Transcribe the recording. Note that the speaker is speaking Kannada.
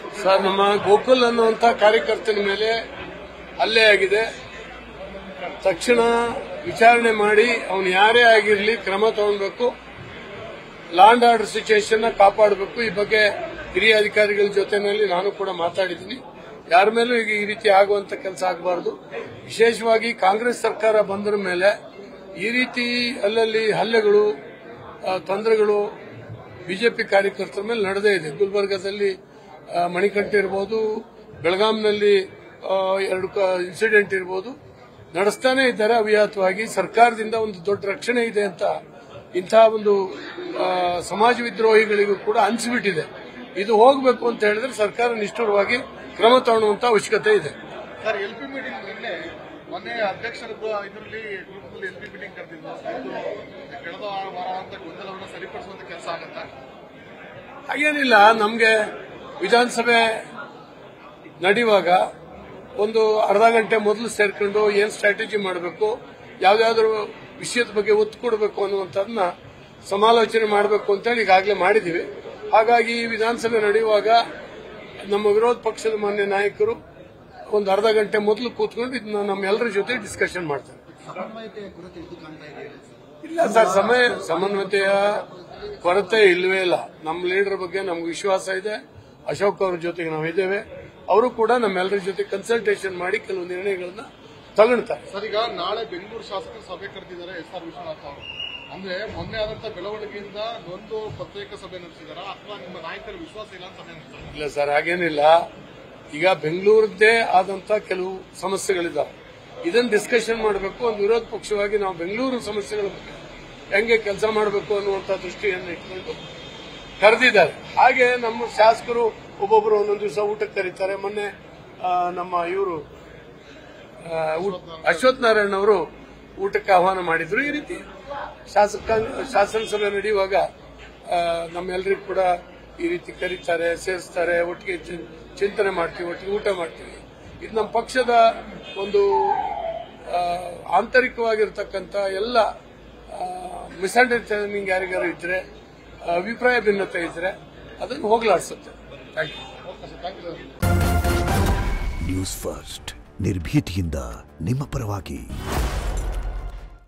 ಸರ್ ನಮ್ಮ ಗೋಕುಲ್ ಅನ್ನುವಂಥ ಕಾರ್ಯಕರ್ತನ ಮೇಲೆ ಹಲ್ಲೆ ಆಗಿದೆ ತಕ್ಷಣ ವಿಚಾರಣೆ ಮಾಡಿ ಅವನು ಯಾರೇ ಆಗಿರಲಿ ಕ್ರಮ ತಗೊಳ್ಬೇಕು ಲಾಂಡ್ ಆರ್ಡರ್ ಸಿಚುವೇಶನ್ ಕಾಪಾಡಬೇಕು ಈ ಬಗ್ಗೆ ಹಿರಿಯ ಅಧಿಕಾರಿಗಳ ಜೊತೆನಲ್ಲಿ ನಾನು ಕೂಡ ಮಾತಾಡಿದ್ದೀನಿ ಯಾರ ಮೇಲೂ ಈಗ ಈ ರೀತಿ ಆಗುವಂತ ಕೆಲಸ ಆಗಬಾರದು ವಿಶೇಷವಾಗಿ ಕಾಂಗ್ರೆಸ್ ಸರ್ಕಾರ ಬಂದ್ರ ಮೇಲೆ ಈ ರೀತಿ ಅಲ್ಲಲ್ಲಿ ಹಲ್ಲೆಗಳು ಆ, ತೊಂದರೆಗಳು ಬಿಜೆಪಿ ಕಾರ್ಯಕರ್ತರ ಮೇಲೆ ನಡೆದೇ ಇದೆ ಗುಲ್ಬರ್ಗಾದಲ್ಲಿ ಆ, ಮಣಿಕಂಠ ಇರ್ಬೋದು ಬೆಳಗಾಂನಲ್ಲಿ ಆ, ಎರಡು ಇನ್ಸಿಡೆಂಟ್ ಇರ್ಬೋದು ನಡೆಸ್ತಾನೆ ಇದ್ದಾರೆ ಅವ್ಯಾಹತವಾಗಿ ಸರ್ಕಾರದಿಂದ ಒಂದು ದೊಡ್ಡ ರಕ್ಷಣೆ ಇದೆ ಅಂತ ಇಂತಹ ಒಂದು ಆ, ಸಮಾಜ ವಿದ್ರೋಹಿಗಳಿಗೂ ಕೂಡ ಅನಿಸ್ಬಿಟ್ಟಿದೆ ಇದು ಹೋಗಬೇಕು ಅಂತ ಹೇಳಿದ್ರೆ ಸರ್ಕಾರ ನಿಷ್ಠುರವಾಗಿ ಕ್ರಮ ತಗೊಳ್ಳುವಂತ ಅವಶ್ಯಕತೆ ಇದೆ ಸರ್ ಎಲ್ ಪಿ ಮೀಟಿಂಗ್ ನಿನ್ನೆ ಮೊನ್ನೆ ಅಧ್ಯಕ್ಷರ ಇದರಲ್ಲಿ ಗ್ರೂಪ್ನಲ್ಲಿ ಎಲ್ ಪಿ ಮೀಟಿಂಗ್ ಕರೆದಿದ್ದು ಇದು ಕಳೆದ ವಾರ ಅಂತ ಗೊಂದಲವನ್ನು ಸರಿಪಡಿಸುವಂತ ಕೆಲಸ ಆಗತ್ತಾ ಹಾಗೇನಿಲ್ಲ ನಮಗೆ ವಿಧಾನಸಭೆ ನಡೆಯುವಾಗ ಒಂದು ಅರ್ಧ ಗಂಟೆ ಮೊದಲು ಸೇರ್ಕೊಂಡು ಏನ್ ಸ್ಟ್ರಾಟಜಿ ಮಾಡಬೇಕು ಯಾವ್ದಾದ್ರು ವಿಷಯದ ಬಗ್ಗೆ ಒತ್ತು ಕೊಡಬೇಕು ಅನ್ನುವಂಥದ್ದನ್ನ ಸಮಾಲೋಚನೆ ಮಾಡಬೇಕು ಅಂತೇಳಿ ಈಗಾಗಲೇ ಮಾಡಿದ್ದೀವಿ ಹಾಗಾಗಿ ಈ ವಿಧಾನಸಭೆ ನಡೆಯುವಾಗ ನಮ್ಮ ವಿರೋಧ ಪಕ್ಷದ ಮಾನ್ಯ ನಾಯಕರು ಒಂದು ಅರ್ಧ ಗಂಟೆ ಮೊದಲು ಕೂತ್ಕೊಂಡು ಇದನ್ನ ನಮ್ಮೆಲ್ಲರ ಜೊತೆ ಡಿಸ್ಕಷನ್ ಮಾಡ್ತಾರೆ ಸಮನ್ವಯತೆಯ ಕೊರತೆ ಎದ್ದು ಕಾಣ್ತಾ ಇದೆ ಇಲ್ಲ ಸರ್ ಸಮಯ ಸಮನ್ವಯತೆಯ ಕೊರತೆ ಇಲ್ಲವೇ ಇಲ್ಲ ನಮ್ಮ ಲೀಡರ್ ಬಗ್ಗೆ ನಮ್ಗೆ ವಿಶ್ವಾಸ ಇದೆ ಅಶೋಕ್ ಅವ್ರ ಜೊತೆಗೆ ನಾವು ಇದ್ದೇವೆ ಅವರು ಕೂಡ ನಮ್ಮೆಲ್ಲರ ಜೊತೆ ಕನ್ಸಲ್ಟೇಷನ್ ಮಾಡಿ ಕೆಲವು ನಿರ್ಣಯಗಳನ್ನ ತಗೊಳ್ತಾರೆ ಸರ್ ಈಗ ನಾಳೆ ಬೆಂಗಳೂರು ಶಾಸಕರು ಸಭೆ ಕರೆದಿದ್ದಾರೆ ಎಸ್ ಆರ್ ವಿಶ್ವನಾಥ್ ಅವರು ಅಂದ್ರೆ ಮೊನ್ನೆ ಆದಂತ ಬೆಳವಣಿಗೆಯಿಂದ ಒಂದು ಪ್ರತ್ಯೇಕ ಸಭೆ ನಡೆಸಿದಾರ ಅಥವಾ ನಿಮ್ಮ ನಾಯಕರ ವಿಶ್ವಾಸ ಇಲ್ಲ ಅಂತ ಸಭೆ ನಡೆಸ್ತಾರೆ ಇಲ್ಲ ಸರ್ ಹಾಗೇನಿಲ್ಲ ಈಗ ಬೆಂಗಳೂರದ್ದೇ ಆದಂತ ಕೆಲವು ಸಮಸ್ಯೆಗಳಿದ್ದಾವೆ ಇದನ್ನ ಡಿಸ್ಕಷನ್ ಮಾಡಬೇಕು ಒಂದು ವಿರೋಧ ಪಕ್ಷವಾಗಿ ನಾವು ಬೆಂಗಳೂರು ಸಮಸ್ಯೆಗಳ ಬಗ್ಗೆ ಹೆಂಗೆ ಕೆಲಸ ಮಾಡಬೇಕು ಅನ್ನುವಂಥ ದೃಷ್ಟಿಯನ್ನು ಇಟ್ಕೊಂಡು ಕರೆದಿದ್ದಾರೆ ಹಾಗೆ ನಮ್ಮ ಶಾಸಕರು ಒಬ್ಬೊಬ್ಬರು ಒಂದೊಂದು ದಿವಸ ಊಟಕ್ಕೆ ಕರೀತಾರೆ ಮೊನ್ನೆ ಆ, ನಮ್ಮ ಇವರು ಅಶ್ವಥ್ ನಾರಾಯಣ ಅವರು ಊಟಕ್ಕೆ ಆಹ್ವಾನ ಮಾಡಿದ್ರು ಈ ರೀತಿ ಶಾಸಕ ಶಾಸನಸಭೆ ನಡೆಯುವಾಗ ಆ, ನಮ್ಮೆಲ್ಲರಿಗೂ ಕೂಡ ಈ ರೀತಿ ಕರೀತಾರೆ ಸೇರಿಸ್ತಾರೆ ಒಟ್ಟಿಗೆ ಚಿ- ಚಿಂತನೆ ಮಾಡ್ತೀವಿ ಒಟ್ಟಿಗೆ ಊಟ ಮಾಡ್ತೀವಿ ಇದು ನಮ್ಮ ಪಕ್ಷದ ಒಂದು ಆ, ಆಂತರಿಕವಾಗಿರ್ತಕ್ಕಂಥ ಎಲ್ಲ ಮಿಸ್ಅಂಡರ್ಸ್ಟ್ಯಾಂಡಿಂಗ್ ಯಾರಿಗಾರು ಇದ್ರೆ ಆ, ಅಭಿಪ್ರಾಯ ಭಿನ್ನತೆ ಇದ್ರೆ ಅದನ್ನು ಹೋಗ್ಲಾಡ್ಸುತ್ತೆ ಥ್ಯಾಂಕ್ ಯು ನ್ಯೂಸ್ ಫಸ್ಟ್ ನಿರ್ಭೀತಿಯಿಂದ ನಿಮ್ಮ ಪರವಾಗಿ